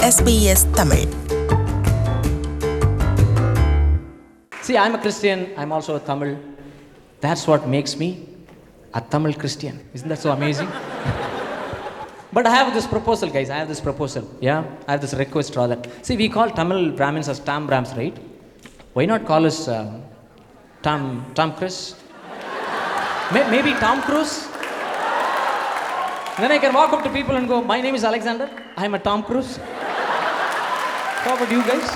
SBS Tamil See, I'm a Christian, I'm also a Tamil. That's what makes me a Tamil Christian. Isn't that so amazing? but I have this proposal, guys. I have this proposal. Yeah? I have this request rather. See, we call Tamil Brahmins as Tam Brahms, right? Why not call us um, Tam, Tom Chris? May- maybe Tom Cruise? then I can walk up to people and go, My name is Alexander. I'm a Tom Cruise. How about you guys?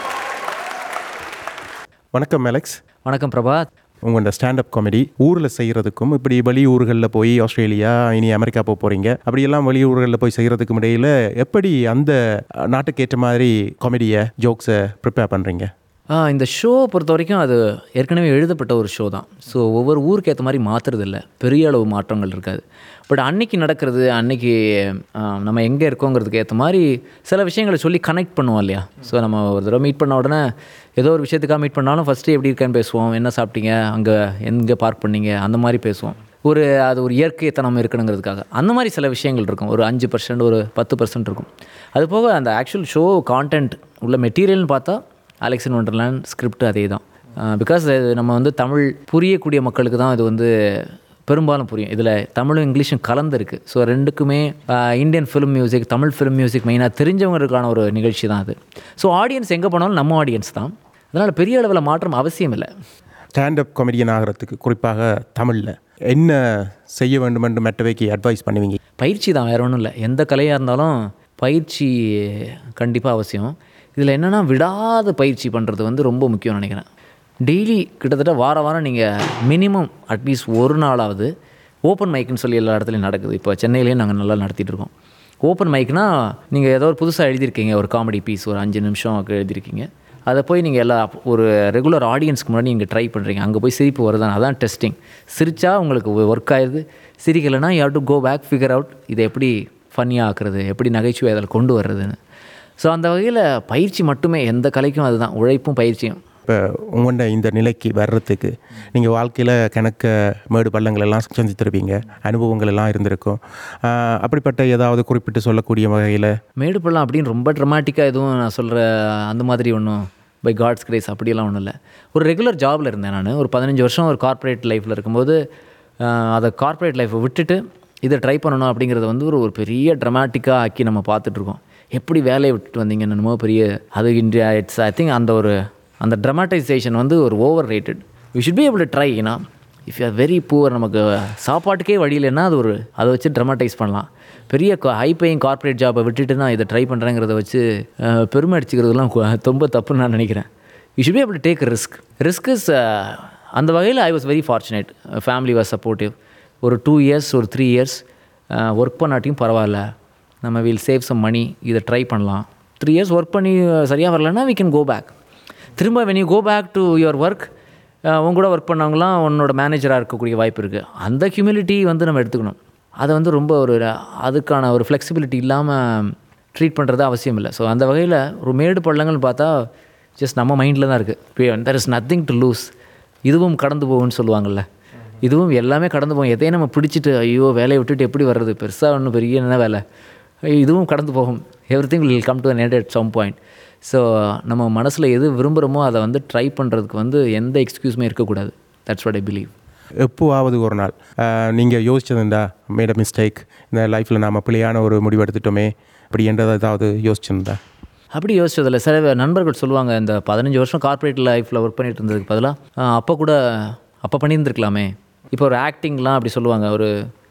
வணக்கம் Alex வணக்கம் பிரபாத் உங்களோட stand up comedy ஊரில் செய்கிறதுக்கும் இப்படி வெளியூர்களில் போய் Australia இனி America போக போகிறீங்க அப்படியெல்லாம் வெளியூர்களில் போய் செய்கிறதுக்கும் இடையில் எப்படி அந்த அஹ், நாட்டுக்கு ஏற்ற மாதிரி காமெடியை ஜோக்ஸை ப்ரிப்பேர் பண்ணுறீங்க ஆ, இந்த ஷோ பொறுத்த வரைக்கும் அது ஏற்கனவே எழுதப்பட்ட ஒரு ஷோ தான் ஸோ ஒவ்வொரு ஊருக்கு ஏற்ற மாதிரி மாற்றுறது இல்லை பெரிய அளவு மாற்றங்கள் இருக்காது பட் அன்னைக்கு நடக்கிறது அன்னைக்கு ஆ, நம்ம எங்கே இருக்கோங்கிறதுக்கு ஏற்ற மாதிரி சில விஷயங்களை சொல்லி கனெக்ட் பண்ணுவோம் இல்லையா ஸோ நம்ம ஒரு தடவை மீட் பண்ண உடனே ஏதோ ஒரு விஷயத்துக்காக மீட் பண்ணாலும் ஃபஸ்ட்டு எப்படி இருக்கேன்னு பேசுவோம் என்ன சாப்பிட்டீங்க அங்கே எங்கே பார்க் பண்ணீங்க அந்த மாதிரி பேசுவோம் ஒரு அது ஒரு இயற்கைத்தனம் இருக்கணுங்கிறதுக்காக அந்த மாதிரி சில விஷயங்கள் இருக்கும் ஒரு அஞ்சு பர்சன்ட் ஒரு பத்து பர்சன்ட் இருக்கும் அது போக அந்த ஆக்சுவல் ஷோ கான்டென்ட் உள்ள மெட்டீரியல்னு பார்த்தா அலெக்ஸ் இன் ஒண்டர்லேண்ட் ஸ்கிரிப்ட் அதே தான் பிகாஸ் நம்ம வந்து தமிழ் புரியக்கூடிய மக்களுக்கு தான் இது வந்து பெரும்பாலும் புரியும் இதில் தமிழும் இங்கிலீஷும் கலந்துருக்கு ஸோ ரெண்டுக்குமே Indian film music Tamil film music மெயினாக தெரிஞ்சவங்களுக்கான ஒரு நிகழ்ச்சி தான் அது ஸோ ஆடியன்ஸ் எங்கே போனாலும் நம்ம ஆடியன்ஸ் தான் அதனால் பெரிய அளவில் மாற்றம் அவசியம் இல்லை ஸ்டாண்டப் காமெடியன் ஆகிறதுக்கு குறிப்பாக தமிழில் என்ன செய்ய வேண்டும் என்று மற்றவைக்கு அட்வைஸ் பண்ணுவீங்க பயிற்சி தான் வேற ஒன்றும் இல்லை எந்த கலையாக இருந்தாலும் பயிற்சி கண்டிப்பாக அவசியம் இதில் என்னென்னா விடாத பயிற்சி பண்ணுறது வந்து ரொம்ப முக்கியம்னு நினைக்கிறேன் டெய்லி கிட்டத்தட்ட வார வாரம் நீங்கள் மினிமம் அட்லீஸ்ட் ஒரு நாளாவது ஓப்பன் மைக்குன்னு சொல்லி எல்லா இடத்துலையும் நடக்குது இப்போ சென்னையிலேயும் நாங்கள் நல்லா நடத்திட்டு இருக்கோம் ஓப்பன் மைக்னா நீங்கள் ஏதோ ஒரு புதுசாக எழுதியிருக்கீங்க ஒரு காமெடி பீஸ் ஒரு அஞ்சு நிமிஷம் எழுதியிருக்கீங்க அதை போய் நீங்கள் எல்லா ஒரு ரெகுலர் ஆடியன்ஸ்க்கு முன்னாடி நீங்கள் ட்ரை பண்ணுறீங்க அங்கே போய் சிரிப்பு வருதான் அதான் டெஸ்டிங் சிரிச்சா உங்களுக்கு ஒர்க் ஆயிடுது சிரிக்கலைன்னா you to go back figure out இதை எப்படி ஃபன்னியாக ஆக்குறது எப்படி நகைச்சுவை அதில் கொண்டு வர்றதுன்னு ஸோ அந்த வகையில் பயிற்சி மட்டுமே எந்த கலைக்கும் அதுதான் உழைப்பும் பயிற்சியும் இப்போ உங்கள்ட இந்த நிலைக்கு வர்றதுக்கு நீங்கள் வாழ்க்கையில் கணக்க மேடு பள்ளங்கள் எல்லாம் சந்தித்திருப்பீங்க அனுபவங்கள் எல்லாம் இருந்திருக்கும் ஆஹ், அப்படிப்பட்ட ஏதாவது குறிப்பிட்டு சொல்லக்கூடிய வகையில் மேடு பள்ளம் அப்படின்னு ரொம்ப ட்ரமாட்டிக்காக எதுவும் நான் சொல்கிற அந்த மாதிரி ஒன்றும் பை காட்ஸ் கிரேஸ் அப்படியெல்லாம் ஒன்றும் இல்லை ஒரு ரெகுலர் ஜாபில் இருந்தேன் நான் ஒரு பதினஞ்சு வருஷம் ஒரு கார்ப்பரேட் லைஃப்பில் இருக்கும்போது ஆஹ், அதை கார்ப்பரேட் லைஃப்பை விட்டுட்டு இதை ட்ரை பண்ணணும் அப்படிங்கிறத வந்து ஒரு ஒரு பெரிய ட்ரமாட்டிக்காக ஆக்கி நம்ம பார்த்துட்ருக்கோம் எப்படி வேலையை விட்டுட்டு வந்தீங்கன்னு என்னமோ பெரிய அது இந்தியா இட்ஸ் ஐ திங்க் அந்த ஒரு அந்த ட்ரமாட்டைசேஷன் வந்து ஒரு over rated you should be able to try ஏன்னா இஃப் யூ வெரி புவர் நமக்கு சாப்பாட்டுக்கே வழி இல்லைன்னா அது ஒரு அதை வச்சு ட்ரமாட்டைஸ் பண்ணலாம் பெரிய ஹை பேயிங் கார்ப்பரேட் ஜாபை விட்டுட்டு நான் இதை ட்ரை பண்ணுறேங்கிறத வச்சு அஹ், பெருமை அடிச்சுக்கிறதுலாம் கு- ரொம்ப தப்புன்னு நான் நினைக்கிறேன் you should be able to take risk risk is அந்த வகையில் I was very fortunate family was supportive ஒரு டூ இயர்ஸ் ஒரு த்ரீ இயர்ஸ் ஒர்க் பண்ணாட்டியும் பரவாயில்ல நம்ம வில் சேவ் சம் மணி இதை ட்ரை பண்ணலாம் த்ரீ இயர்ஸ் ஒர்க் பண்ணி சரியாக வரலன்னா we can கோ பேக் திரும்ப when you go back to your work உங்க கூட ஒர்க் பண்ணவங்களாம் உன்னோட மேனேஜராக இருக்கக்கூடிய வாய்ப்பு இருக்குது அந்த ஹியூமிலிட்டி வந்து நம்ம எடுத்துக்கணும் அதை வந்து ரொம்ப ஒரு அதுக்கான ஒரு ஃப்ளெக்சிபிலிட்டி இல்லாமல் ட்ரீட் பண்ணுறது அவசியம் இல்லை ஸோ அந்த வகையில் ஒரு மேடு பள்ளங்கள்னு பார்த்தா ஜஸ்ட் நம்ம மைண்டில் தான் இருக்குது there is nothing to lose இதுவும் கடந்து போகும்னு சொல்லுவாங்கள்ல இதுவும் எல்லாமே கடந்து போகும் எதையும் நம்ம பிடிச்சிட்டு ஐயோ வேலையை விட்டுட்டு எப்படி வர்றது பெருசாக ஒன்றும் பெரிய என்ன வேலை ஐயோ, இதுவும் கடந்து போகும் everything will come to an end at some point so நம்ம மனசில் எது விரும்புகிறோமோ அதை வந்து ட்ரை பண்ணுறதுக்கு வந்து எந்த எக்ஸ்கியூஸுமே இருக்கக்கூடாது தட்ஸ் வாட் ஐ பிலீவ் எப்போவாவது ஒரு நாள் நீங்கள் யோசிச்சிருந்தா மேட மிஸ்டேக் இந்த லைஃப்பில் நாம் பிள்ளையான ஒரு முடிவு எடுத்துட்டோமே அப்படி என்றதை ஏதாவது யோசிச்சிருந்தா அப்படி யோசிச்சதில்ல சில நண்பர்கள் சொல்லுவாங்க இந்த பதினஞ்சு வருஷம் கார்ப்பரேட் லைஃப்பில் ஒர்க் பண்ணிட்டு இருந்ததுக்கு பதிலாக அப்போ கூட அப்போ பண்ணியிருந்துருக்கலாமே இப்போ ஒரு ஆக்டிங்லாம் அப்படி சொல்லுவாங்க ஒரு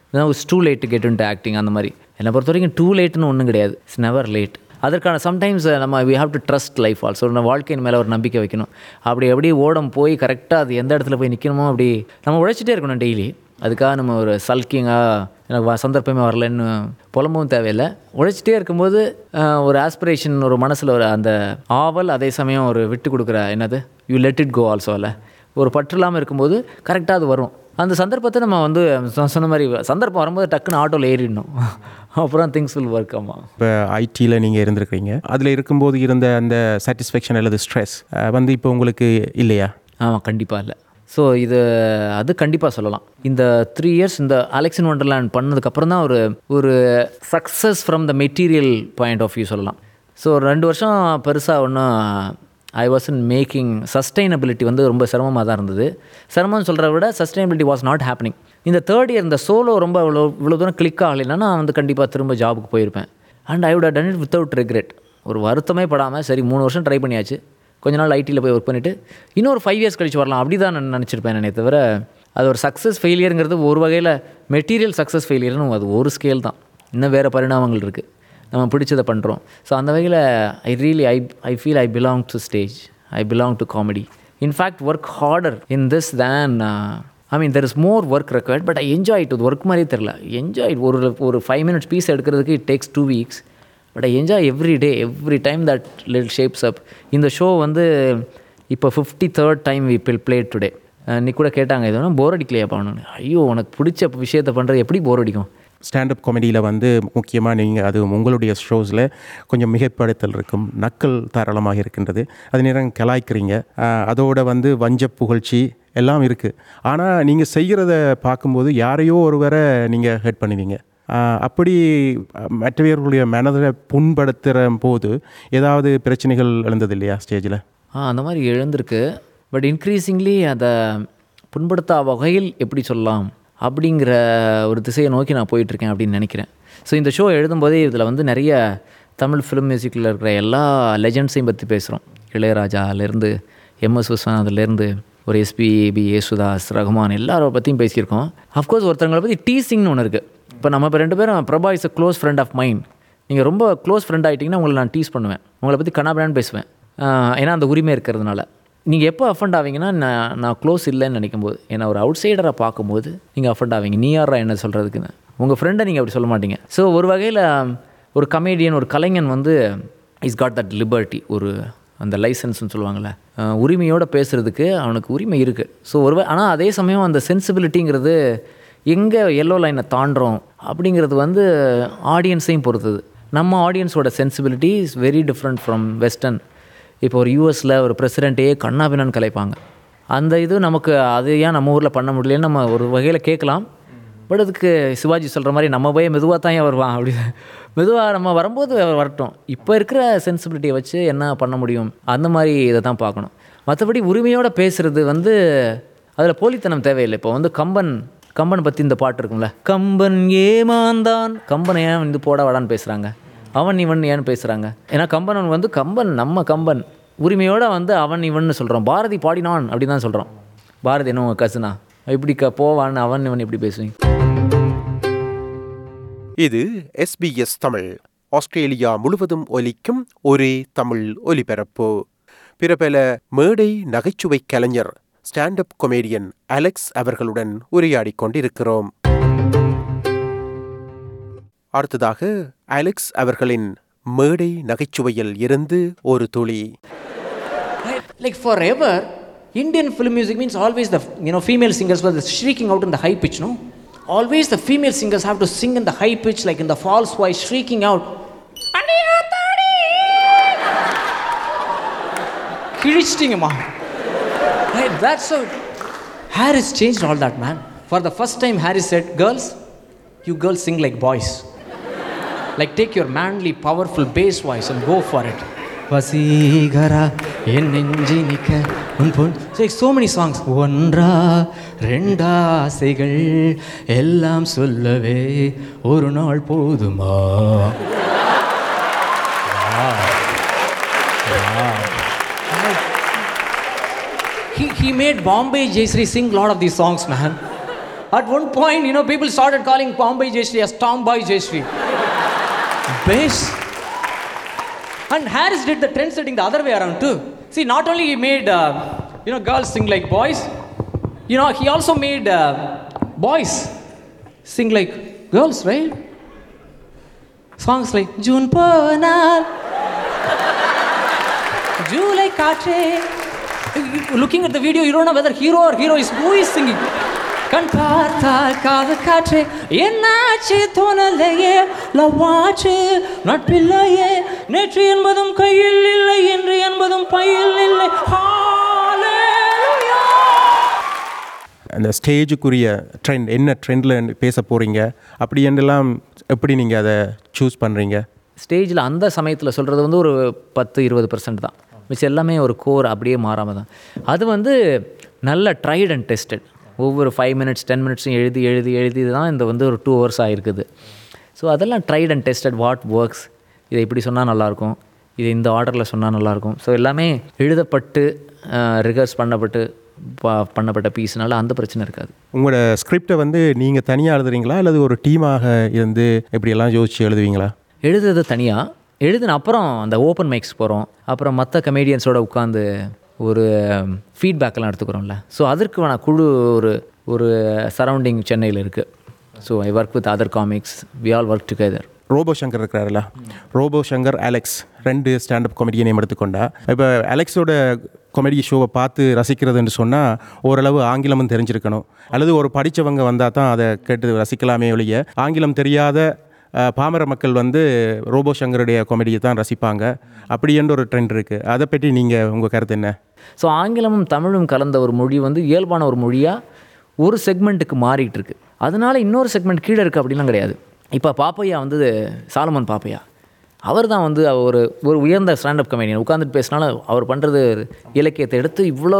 too late to get into acting அந்த மாதிரி என்னை பொறுத்த வரைக்கும் டூ லேட்னு ஒன்றும் கிடையாது இட்ஸ் நெவர் லேட் அதற்கான சம்டைம்ஸ் நம்ம we have to trust life also நம்ம வாழ்க்கையின் மேலே ஒரு நம்பிக்கை வைக்கணும் அப்படி எப்படி ஓடம் போய் கரெக்டாக அது எந்த இடத்துல போய் நிற்கணுமோ அப்படி நம்ம உழைச்சிட்டே இருக்கணும் டெய்லி அதுக்காக நம்ம ஒரு சல்கிங்காக எனக்கு வ- சந்தர்ப்பமே வரலன்னு புலம்பவும் தேவையில்லை உழைச்சிட்டே இருக்கும்போது ஆஹ், ஒரு ஆஸ்பிரேஷன் ஒரு மனசில் ஒரு அந்த ஆவல் அதே சமயம் ஒரு விட்டு கொடுக்குற என்னது you let it go also இல்லை ஒரு பற்று இல்லாமல் இருக்கும்போது கரெக்டாக அது வரும் அந்த சந்தர்ப்பத்தை நம்ம வந்து சொ- சொன்ன மாதிரி சந்தர்ப்பம் வரும்போது டக்குன்னு ஆட்டோவில் ஏறிடணும் அப்புறம் திங்ஸ் வில் ஒர்க் ஆமாம் இப்போ ஐடியில் நீங்கள் இருந்திருக்கிறீங்க அதில் இருக்கும்போது இருந்த அந்த சாட்டிஸ்ஃபேக்ஷன் அல்லது ஸ்ட்ரெஸ் வந்து இப்போ உங்களுக்கு இல்லையா ஆமாம் கண்டிப்பாக இல்லை ஸோ இது அது கண்டிப்பாக சொல்லலாம் இந்த த்ரீ இயர்ஸ் இந்த அலெக்சன் ஒண்டர்லேண்ட் பண்ணதுக்கப்புறம் தான் ஒரு ஒரு success from the material point of view சொல்லலாம் ஸோ ரெண்டு வருஷம் பெருசாக ஒன்றும் ஐ வாசன் மேக்கிங் சஸ்டைனபிலிட்டி வந்து ரொம்ப சிரமமாக தான் இருந்தது சிரமம்னு சொல்கிறத விட சஸ்டைனபிலிட்டி வாஸ் நாட் ஹேப்பனிங் இந்த தேர்ட் இயர் இந்த சோலோ ரொம்ப இவ்வளோ இவ்வளோ தூரம் கிளிக் ஆகலைன்னா நான் வந்து கண்டிப்பாக திரும்ப ஜாபுக்கு போயிருப்பேன் and I would done it without regret ஒரு வருத்தமே படாமல் சரி மூணு வருஷம் ட்ரை பண்ணியாச்சு கொஞ்ச நாள் ஐடியில் போய் ஒர்க் பண்ணிவிட்டு இன்னொரு ஃபைவ் இயர்ஸ் கழிச்சு வரலாம் அப்படி தான் நான் நினச்சிருப்பேன் நானே தவிர அது ஒரு சக்ஸஸ் ஃபெயிலியருங்கிறது ஒரு வகையில் மெட்டீரியல் சக்ஸஸ் ஃபெயிலியர்னு அது ஒரு ஸ்கேல் தான் இன்னும் வேறு பரிணாமங்கள் இருக்குது நம்ம பிடிச்சதை பண்ணுறோம் ஸோ அந்த வகையில் I really I I feel I belong to stage I belong to comedy in fact work harder in this than I mean there is more work required but I enjoy it work மாதிரியே தெரில enjoy ஒரு ஒரு five minutes piece எடுக்கிறதுக்கு it takes two weeks but I enjoy every day every time that லில் shapes up இந்த show வந்து இப்போ fifty third time we will play today நீ கூட கேட்டாங்க இது போர் அடிக்கலையா பண்ணணும் ஐயோ உனக்கு பிடிச்ச விஷயத்தை பண்ணுறது எப்படி போர் அடிக்கும் ஸ்டாண்டப் காமெடியில் வந்து முக்கியமாக நீங்கள் அது உங்களுடைய ஷோஸில் கொஞ்சம் மிகைப்படுத்தல் இருக்கும் நக்கல் தாராளமாக இருக்கின்றது அது நேரம் கலாய்க்கிறீங்க ஆஹ் அதோட வந்து வஞ்ச புகழ்ச்சி எல்லாம் இருக்குது ஆனால் நீங்கள் செய்கிறத பார்க்கும்போது யாரையோ ஒருவரை நீங்கள் ஹெட் பண்ணுவீங்க ஆஹ் அப்படி அஹ், மற்றவர்களுடைய மனதை புண்படுத்துகிற போது ஏதாவது பிரச்சனைகள் எழுந்தது இல்லையா ஸ்டேஜில் ஆ அந்த மாதிரி எழுந்திருக்கு பட் இன்க்ரீசிங்லி அதை புண்படுத்தா வகையில் எப்படி சொல்லலாம் அப்படிங்கிற ஒரு திசையை நோக்கி நான் போயிட்டுருக்கேன் அப்படின்னு நினைக்கிறேன் ஸோ இந்த ஷோ எழுதும்போதே இதில் வந்து நிறைய தமிழ் ஃபிலிம் மியூசிக்கில் இருக்கிற எல்லா லெஜண்ட்ஸையும் பற்றி பேசுகிறோம் இளையராஜாலேருந்து எம்எஸ் விஸ்வநாத்லேருந்து ஒரு எஸ்பிபி யேசுதாஸ் ரகுமான் எல்லாரை பற்றியும் பேசியிருக்கோம் அஃப்கோர்ஸ் ஒருத்தவங்களை பற்றி டீசிங்னு ஒன்று இருக்குது இப்போ நம்ம இப்போ ரெண்டு பேரும் Prabha is a close friend of mind நீங்கள் ரொம்ப க்ளோஸ் ஃப்ரெண்ட் ஆகிட்டிங்கன்னா உங்களை நான் டீஸ் பண்ணுவேன் உங்களை பற்றி கண்ணாபிடான்னு பேசுவேன் ஆஹ் ஏன்னா அந்த உரிமை இருக்கிறதுனால நீங்கள் எப்போ அஃபண்ட் ஆவீங்கன்னா நான் நான் க்ளோஸ் இல்லைன்னு நினைக்கும் போது ஏன்னா ஒரு அவுட் சைடரை பார்க்கும்போது நீங்கள் அஃபண்ட் ஆவீங்க நீ யாரா என்ன சொல்கிறதுக்குன்னு உங்கள் ஃப்ரெண்டை நீங்கள் அப்படி சொல்ல மாட்டீங்க ஸோ ஒரு வகையில் ஒரு கமேடியன் ஒரு கலைஞன் வந்து இஸ் காட் தட் லிபர்ட்டி ஒரு அந்த லைசன்ஸ்னு சொல்லுவாங்கள்ல அஹ் உரிமையோடு பேசுகிறதுக்கு அவனுக்கு உரிமை இருக்குது ஸோ ஒரு ஆனால் அதே சமயம் அந்த சென்சிபிலிட்டிங்கிறது எங்கே எல்லோ லைனை தாண்டுறோம் அப்படிங்கிறது வந்து ஆடியன்ஸையும் பொறுத்தது நம்ம ஆடியன்ஸோட sensibility is very different from western இப்போ ஒரு யூஎஸில் ஒரு பிரசிடெண்ட்டையே கண்ணாபின்னான்னு கலைப்பாங்க அந்த இது நமக்கு அது ஏன் நம்ம ஊரில் பண்ண முடியலன்னு நம்ம ஒரு வகையில் கேட்கலாம் பட் அதுக்கு சிவாஜி சொல்கிற மாதிரி நம்ம போய் மெதுவாக தான் ஏன் வருவான் அப்படி மெதுவாக நம்ம வரும்போது அவர் வரட்டும் இப்போ இருக்கிற சென்சிபிலிட்டியை வச்சு என்ன பண்ண முடியும் அந்த மாதிரி இதை தான் பார்க்கணும் மற்றபடி உரிமையோடு பேசுகிறது வந்து அதில் போலித்தனம் தேவையில்லை இப்போ வந்து கம்பன் கம்பன் பற்றி இந்த பாட்டு இருக்கும்ல கம்பன் ஏமாந்தான் கம்பன் ஏன் வந்து போட வாடான்னு பேசுகிறாங்க அவன் இவன் ஏன்னு பேசுகிறாங்க ஏன்னா கம்பன் வந்து கம்பன் நம்ம கம்பன் உரிமையோடு வந்து அவன் இவன் சொல்கிறோம் பாரதி பாடினான் அப்படி தான் சொல்கிறோம் பாரதி என்ன உங்கள் கசுனா இப்படி க போவான் அவன் இவன் எப்படி பேசுவீங்க இது எஸ்பிஎஸ் தமிழ் ஆஸ்திரேலியா முழுவதும் ஒலிக்கும் ஒரே தமிழ் ஒலிபரப்பு பிரபல மேடை நகைச்சுவை கலைஞர் ஸ்டாண்டப் கொமேடியன் அலெக்ஸ் அவர்களுடன் உரையாடிக் கொண்டிருக்கிறோம் அடுத்ததாக அலெக்ஸ் அவர்களின் மேடை நகைச்சுவையில் இருந்து ஒரு துளி Like forever, Indian film music means always the you know female singers were shrieking out in the high pitch, no? Always the female singers have to sing in the high pitch, like in the false voice, shrieking out. கிழிச்சிட்டிங்கம்மா Right, that's how Harris changed all that, man. For the first time, Harris said, Girls, you girls sing like boys. Like, take your manly, powerful bass voice and go for it. Vaseegara என் நெஞ்சி நிக்க உன் பொன் So, so many songs ஒன்றா ரெண்டா ஆசைகள் எல்லாம் சொல்லவே ஒரு நாள் போதுமா he, he made Bombay Jayshree sing a lot of these songs, man. At one point, you know, people started calling Bombay Jayshree as Tomboy Jayshree. Bass. And Harris did the trend setting the other way around too. See, not only he made, uh, you know, girls sing like boys, you know, he also made uh, boys sing like girls, right? Songs like June Ponal, July Kache. Looking at the video, you don't know whether hero or hero is who is singing. கண் பார்த்தால் காது காற்று என்னாச்சு தோணலையே லவாச்சு நட்பில்லையே நேற்று என்பதும் கையில் இல்லை என்று என்பதும் பையில் இல்லை Hallelujah. அந்த ஸ்டேஜுக்குரிய ட்ரெண்ட் என்ன ட்ரெண்டில் பேச போகிறீங்க அப்படி என்றெல்லாம் எப்படி நீங்கள் அதை சூஸ் பண்ணுறீங்க ஸ்டேஜில் அந்த சமயத்தில் சொல்கிறது வந்து ஒரு பத்து இருபது பர்சன்ட் தான் மிச்சம் எல்லாமே ஒரு கோர் அப்படியே மாறாமல் தான் அது வந்து நல்ல ட்ரைட் அண்ட் டெஸ்டட் ஒவ்வொரு ஃபைவ் மினிட்ஸ் டென் மினிட்ஸும் எழுதி எழுதி எழுதி தான் இந்த வந்து ஒரு டூ ஹவர்ஸ் ஆகிருக்குது ஸோ அதெல்லாம் tried and tested what works இதை இப்படி சொன்னால் நல்லாயிருக்கும் இது இந்த ஆர்டரில் சொன்னால் நல்லாயிருக்கும் ஸோ எல்லாமே எழுதப்பட்டு ரிகர்ஸ் பண்ணப்பட்டு ப பண்ணப்பட்ட பீஸ்னால அந்த பிரச்சனை இருக்காது உங்களோட ஸ்கிரிப்டை வந்து நீங்கள் தனியாக எழுதுறீங்களா அல்லது ஒரு டீமாக இருந்து இப்படியெல்லாம் யோசிச்சு எழுதுவீங்களா எழுதுறது தனியாக எழுதின அப்புறம் அந்த ஓப்பன் மைக்ஸ் போகிறோம் அப்புறம் மற்ற கமேடியன்ஸோட உட்காந்து ஒரு ஃபீட்பேக்கெல்லாம் எடுத்துக்கிறோம்ல ஸோ அதற்கு நான் குழு ஒரு ஒரு சரௌண்டிங் சென்னையில் இருக்குது so I work with other comics we all work together Robo Shankar இருக்கிறாருல ரோபோ சங்கர் அலெக்ஸ் ரெண்டு ஸ்டாண்டப் காமெடியை நேம் எடுத்துக்கொண்டா இப்போ அலெக்ஸோட காமெடி ஷோவை பார்த்து ரசிக்கிறதுன்னு சொன்னால் ஓரளவு ஆங்கிலமும் தெரிஞ்சிருக்கணும் அல்லது ஒரு படித்தவங்க வந்தால் தான் அதை கேட்டு ரசிக்கலாமே ஒழிய ஆங்கிலம் தெரியாத அஹ், பாமர மக்கள் வந்து ரோபோ சங்கருடைய காமெடியை தான் ரசிப்பாங்க அப்படி என்ற ஒரு ட்ரெண்ட் இருக்குது அதை பற்றி நீங்கள் உங்கள் கருத்து என்ன ஸோ ஆங்கிலமும் தமிழும் கலந்த ஒரு மொழி வந்து இயல்பான ஒரு மொழியாக ஒரு செக்மெண்ட்டுக்கு மாறிட்டு இருக்கு அதனால இன்னொரு செக்மெண்ட் கீழே இருக்குது அப்படிலாம் கிடையாது இப்போ பாப்பையா வந்து சாலமன் பாப்பையா அவர் தான் வந்து ஒரு ஒரு உயர்ந்த ஸ்டாண்டப் கமெடியன் உட்காந்துட்டு பேசினாலும் அவர் பண்ணுறது இலக்கியத்தை எடுத்து இவ்வளோ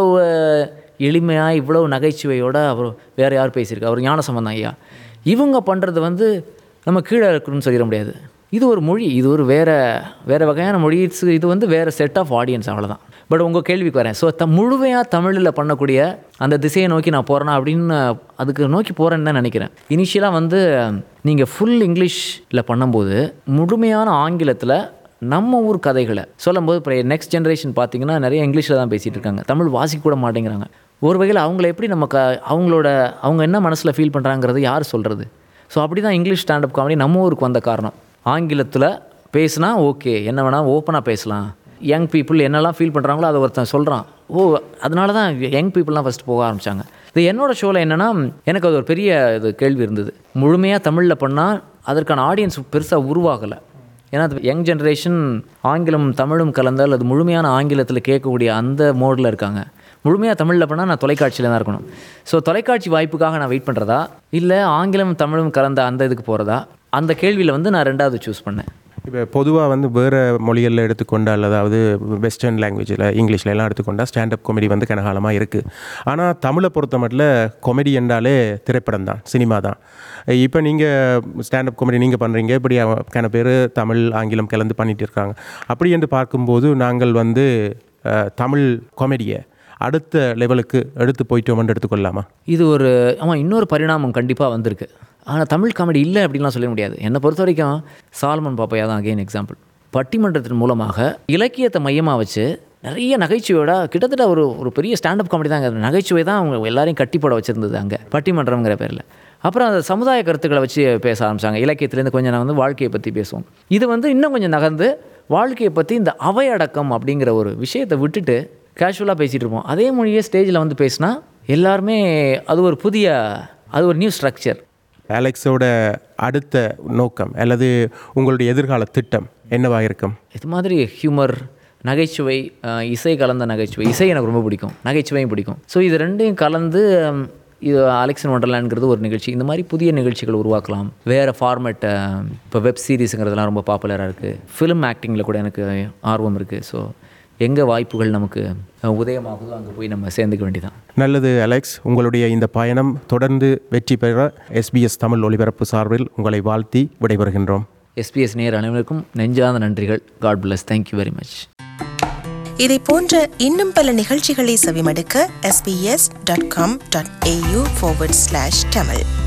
எளிமையாக இவ்வளோ நகைச்சுவையோட அவர் வேறு யார் பேசியிருக்கா அவர் ஞான சம்பந்தம் ஐயா இவங்க பண்ணுறது வந்து நம்ம கீழே இருக்கணும்னு சொல்லிட முடியாது இது ஒரு மொழி இது ஒரு வேறு வேறு வகையான மொழி It's- இது வந்து வேறு செட் ஆஃப் ஆடியன்ஸ் அவ்வளோதான் பட் உங்கள் கேள்விக்கு வரேன் ஸோ த முழுமையாக தமிழில் பண்ணக்கூடிய அந்த திசையை நோக்கி நான் போகிறேன்னா அப்படின்னு அதுக்கு நோக்கி போகிறேன்னு தான் நினைக்கிறேன் இனிஷியலாக வந்து நீங்கள் ஃபுல் இங்கிலீஷில் பண்ணும்போது முழுமையான ஆங்கிலத்தில் நம்ம ஊர் கதைகளை சொல்லும்போது இப்போ நெக்ஸ்ட் ஜென்ரேஷன் பார்த்தீங்கன்னா நிறைய இங்கிலீஷில் தான் பேசிகிட்டு இருக்காங்க தமிழ் வாசிக்க கூட மாட்டேங்கிறாங்க ஒரு வகையில் அவங்கள எப்படி நம்ம க அவங்களோட அவங்க என்ன மனசில் ஃபீல் பண்ணுறாங்கிறது யார் சொல்கிறது ஸோ அப்படி தான் இங்கிலீஷ் ஸ்டாண்டப் காமெடி நம்ம ஊருக்கு வந்த காரணம் ஆங்கிலத்தில் பேசுனா ஓகே என்ன வேணால் ஓப்பனாக பேசலாம் யங் பீப்புள் என்னெல்லாம் ஃபீல் பண்ணுறாங்களோ அதை ஒருத்தன் சொல்கிறான் ஓ அதனால தான் யங் பீப்புளெலாம் ஃபஸ்ட்டு போக ஆரம்பித்தாங்க இது என்னோட ஷோவில் என்னென்னா எனக்கு அது ஒரு பெரிய இது கேள்வி இருந்தது முழுமையாக தமிழில் பண்ணால் அதற்கான ஆடியன்ஸ் பெருசாக உருவாகலை ஏன்னா யங் ஜென்ரேஷன் ஆங்கிலம் தமிழும் கலந்தால் அது முழுமையான ஆங்கிலத்தில் கேட்கக்கூடிய அந்த மோடில் இருக்காங்க முழுமையாக தமிழில் பண்ணால் நான் தொலைக்காட்சியில் தான் இருக்கணும் ஸோ தொலைக்காட்சி வாய்ப்புக்காக நான் வெயிட் பண்ணுறதா இல்லை ஆங்கிலம் தமிழும் கலந்த அந்த இதுக்கு போகிறதா அந்த கேள்வியில் வந்து நான் ரெண்டாவது சூஸ் பண்ணேன் இப்போ பொதுவாக வந்து வேறு மொழிகளில் எடுத்துக்கொண்டால் அதாவது வெஸ்டர்ன் லாங்குவேஜில் இங்கிலீஷில் எல்லாம் எடுத்துக்கொண்டால் ஸ்டாண்டப் காமெடி வந்து கனகாலமாக இருக்குது ஆனால் தமிழை பொறுத்த மட்டும் காமெடி என்றாலே திரைப்படம் தான் சினிமா தான் இப்போ நீங்கள் ஸ்டாண்டப் காமெடி நீங்கள் பண்ணுறீங்க இப்படி கன பேர் தமிழ் ஆங்கிலம் கலந்து பண்ணிட்டு இருக்காங்க அப்படி என்று பார்க்கும்போது நாங்கள் வந்து அஹ், தமிழ் காமெடியை அடுத்த லெவலுக்கு எடுத்து போயிட்டோம்னு எடுத்துக்கொள்ளலாமா இது ஒரு ஆமாம் இன்னொரு பரிணாமம் கண்டிப்பாக வந்திருக்கு ஆனால் தமிழ் காமெடி இல்லை அப்படின்லாம் சொல்ல முடியாது என்னை பொறுத்த வரைக்கும் சால்மன் பாப்பையா தான் அகைன் எக்ஸாம்பிள் பட்டிமன்றத்தின் மூலமாக இலக்கியத்தை மையமாக வச்சு நிறைய நகைச்சுவையோட கிட்டத்தட்ட ஒரு ஒரு பெரிய ஸ்டாண்டப் காமெடி தான் அங்கே நகைச்சுவை தான் அவங்க எல்லாரையும் கட்டி போட வச்சுருந்தது அங்கே பட்டிமன்றம்ங்கிற பேரில் அப்புறம் அந்த சமுதாய கருத்துக்களை வச்சு பேச ஆரம்பிச்சாங்க இலக்கியத்துலேருந்து கொஞ்சம் நான் வந்து வாழ்க்கையை பற்றி பேசுவோம் இது வந்து இன்னும் கொஞ்சம் நகர்ந்து வாழ்க்கையை பற்றி இந்த அவையடக்கம் அப்படிங்கிற ஒரு விஷயத்தை விட்டுட்டு கேஷுவலாக பேசிகிட்டு இருப்போம் அதே மொழியே ஸ்டேஜில் வந்து பேசினா எல்லாருமே அது ஒரு புதிய அது ஒரு நியூ ஸ்ட்ரக்சர் அலெக்ஸோட அடுத்த நோக்கம் அல்லது உங்களுடைய எதிர்கால திட்டம் என்னவாக இருக்கும் இது மாதிரி ஹியூமர் நகைச்சுவை அஹ், இசை கலந்த நகைச்சுவை இசை எனக்கு ரொம்ப பிடிக்கும் நகைச்சுவையும் பிடிக்கும் ஸோ இது ரெண்டையும் கலந்து ஹம், இது அலெக்சன் ஒண்டர்லாண்ட்ங்கிறது ஒரு நிகழ்ச்சி இந்த மாதிரி புதிய நிகழ்ச்சிகள் உருவாக்கலாம் வேறு ஃபார்மேட் இப்போ வெப் சீரிஸுங்கிறதுலாம் ரொம்ப பாப்புலராக இருக்குது ஃபிலிம் ஆக்டிங்கில் கூட எனக்கு ஆர்வம் இருக்குது ஸோ எங்கே வாய்ப்புகள் நமக்கு அஹ், உதயமாகுதோ அங்கே போய் நம்ம சேர்ந்துக்க வேண்டியதான் நல்லது அலெக்ஸ் உங்களுடைய இந்த பயணம் தொடர்ந்து வெற்றி பெற எஸ்பிஎஸ் தமிழ் ஒலிபரப்பு சார்பில் உங்களை வாழ்த்தி விடைபெறுகின்றோம் எஸ்பிஎஸ் நேர் அனைவருக்கும் நெஞ்சார்ந்த நன்றிகள் God bless thank you very much இதை போன்ற இன்னும் பல நிகழ்ச்சிகளை செவிமடுக்க sbs.com.au forward slash tamil